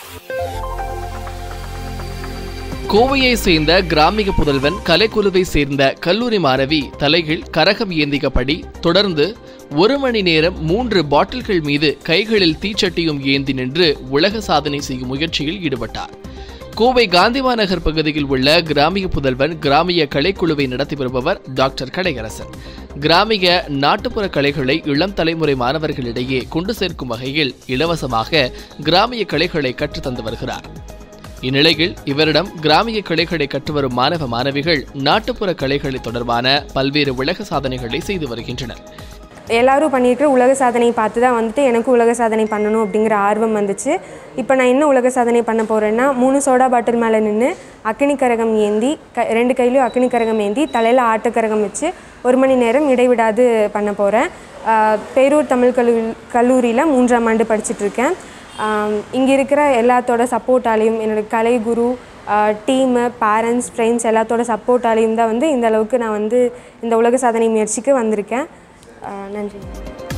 கோவையை சேர்ந்த கிராமிக புதல்வன் கலைக்குழுவை சேர்ந்த கல்லூரி மாணவி தலையில் கரகம் ஏந்தியபடி தொடர்ந்து ஒரு மணி நேரம் மூன்று பாட்டில்கள் மீது கைகளில் தீச்சட்டியும் ஏந்தி நின்று உலக சாதனை செய்யும் முயற்சியில் ஈடுபட்டார் கோவை காந்திமா நகர் பகுதியில் உள்ள கிராமிய புதல்வன் கிராமிய கலைக்குழுவை நடத்தி வருபவர் டாக்டர் கடையரசன் கிராமிய நாட்டுப்புற கலைகளை இளம் தலைமுறை மாணவர்களிடையே கொண்டு சேர்க்கும் வகையில் இலவசமாக கிராமிய கலைகளை கற்றுத் தந்து வருகிறார் இந்நிலையில் இவரிடம் கிராமிய கலைகளை கற்றுவரும் மாணவ மாணவிகள் நாட்டுப்புற கலைகளை தொடர்பான பல்வேறு உலக சாதனைகளை செய்து வருகின்றனர் எல்லாரும் பண்ணியிருக்கிற உலக சாதனை பார்த்து தான் வந்துட்டு எனக்கும் உலக சாதனை பண்ணணும் அப்படிங்கிற ஆர்வம் வந்துச்சு இப்போ நான் என்ன உலக சாதனை பண்ண போகிறேன்னா மூணு சோடா பாட்டில் மேலே நின்று அக்னி கரகம் ஏந்தி க ரெண்டு கையிலையும் அக்னி கரகம் ஏந்தி தலையில் ஆட்டுக்கரகம் வச்சு ஒரு மணி நேரம் இடைவிடாது பண்ண போகிறேன் பேரூர் தமிழ் கல்லூரி கல்லூரியில் மூன்றாம் ஆண்டு படிச்சுட்ருக்கேன் இங்கே இருக்கிற எல்லாத்தோட சப்போர்ட்டாலையும் என்னோட கலை குரு டீமு பேரண்ட்ஸ் ஃப்ரெண்ட்ஸ் எல்லாத்தோட சப்போர்ட்டாலையும் தான் வந்து இந்த அளவுக்கு நான் வந்து இந்த உலக சாதனை முயற்சிக்கு வந்திருக்கேன் ஆஹ் நன்றி